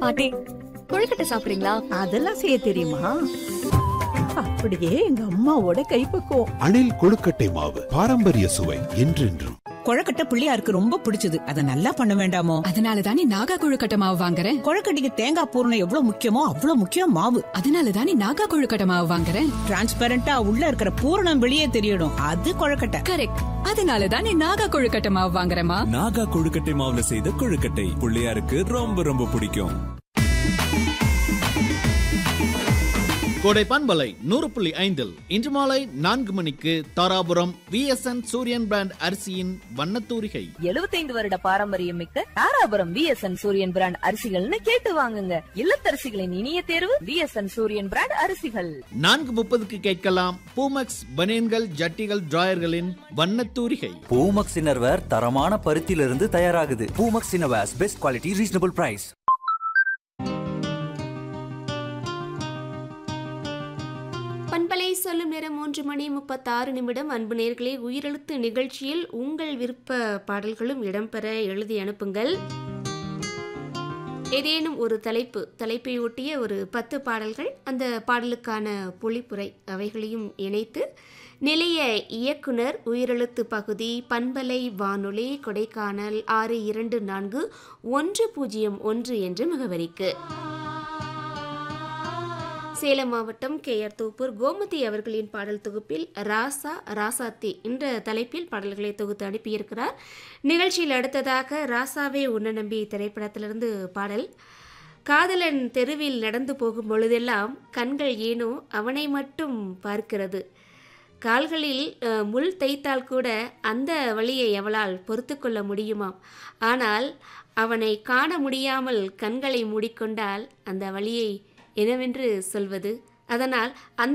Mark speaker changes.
Speaker 1: பாட்டி கொழுக்கட்டை சாப்பிடுறீங்களா
Speaker 2: அதெல்லாம் செய்ய தெரியுமா அப்படியே எங்க அம்மாவோட கைப்பக்குவம்
Speaker 3: அணில் கொழுக்கட்டை மாவு பாரம்பரிய சுவை என்றென்றும்
Speaker 4: கொழக்கட்டை பிள்ளையாருக்கு ரொம்ப பிடிச்சது அத நல்லா பண்ண வேண்டாமோ
Speaker 5: அதனால தானே நாகா கொழுக்கட்டை மாவு வாங்குறேன்
Speaker 4: கொழக்கட்டைக்கு தேங்காய் பூரணம் எவ்வளவு முக்கியமோ அவ்வளவு முக்கியம் மாவு
Speaker 5: அதனால தானே நாகா கொழுக்கட்டை மாவு வாங்குறேன்
Speaker 4: டிரான்ஸ்பரண்டா உள்ள இருக்கிற பூரணம் வெளியே தெரியணும் அது கொழக்கட்டை
Speaker 5: கரெக்ட் அதனால தானே நாகா கொழுக்கட்டை மாவு வாங்குறேமா
Speaker 6: நாகா கொழுக்கட்டை மாவுல செய்த கொழுக்கட்டை பிள்ளையாருக்கு ரொம்ப ரொம்ப பிடிக்கும்
Speaker 7: கோடை பண்பலை நூறு புள்ளி ஐந்தில் இன்று மாலை நான்கு மணிக்கு தாராபுரம் விஎஸ்என் சூரியன் பிராண்ட் அரிசியின் வண்ணத்தூரிகை
Speaker 8: எழுபத்தைந்து வருட பாரம்பரியம் மிக்க தாராபுரம் விஎஸ்என் சூரியன் பிராண்ட் அரிசிகள்னு கேட்டு வாங்குங்க இல்லத்தரசிகளின் இனிய தேர்வு விஎஸ்என் சூரியன் பிராண்ட் அரிசிகள்
Speaker 7: நான்கு முப்பதுக்கு கேட்கலாம் பூமக்ஸ் பனியன்கள் ஜட்டிகள் டிராயர்களின் வண்ணத்தூரிகை
Speaker 9: பூமக்ஸ் இன்னர்வேர் தரமான பருத்தியிலிருந்து தயாராகுது Poomex innerwears best quality reasonable price
Speaker 10: பண்பலை சொல்லும் நேரம் மூன்று மணி முப்பத்தாறு நிமிடம் அன்பு நேர்களே உயிரெழுத்து நிகழ்ச்சியில் உங்கள் விருப்ப பாடல்களும் இடம்பெற எழுதி அனுப்புங்கள் ஏதேனும் ஒரு தலைப்பு தலைப்பை ஒட்டிய ஒரு பத்து பாடல்கள் அந்த பாடலுக்கான பொழிப்புரை அவைகளையும் இணைத்து நிலைய இயக்குனர் உயிரெழுத்து பகுதி பண்பலை வானொலி கொடைக்கானல் ஆறு இரண்டு நான்கு ஒன்று பூஜ்ஜியம் ஒன்று என்ற முகவரிக்கு சேலம் மாவட்டம் கேஆர் தோப்பூர் கோமதி அவர்களின் பாடல் தொகுப்பில் ராசா ராசாத்தி என்ற தலைப்பில் பாடல்களை தொகுத்து அனுப்பியிருக்கிறார் நிகழ்ச்சியில் அடுத்ததாக ராசாவே உன்ன நம்பி திரைப்படத்திலிருந்து பாடல் காதலன் தெருவில் நடந்து போகும் பொழுதெல்லாம் கண்கள் ஏனோ அவனை மட்டும் பார்க்கிறது கால்களில் அஹ், முள் தைத்தால் கூட அந்த வழியை அவளால் பொறுத்து கொள்ள முடியுமாம் ஆனால் அவனை காண முடியாமல் கண்களை மூடிக்கொண்டால் அந்த வழியை என்னவென்று சொல்வது அதனால் அந்த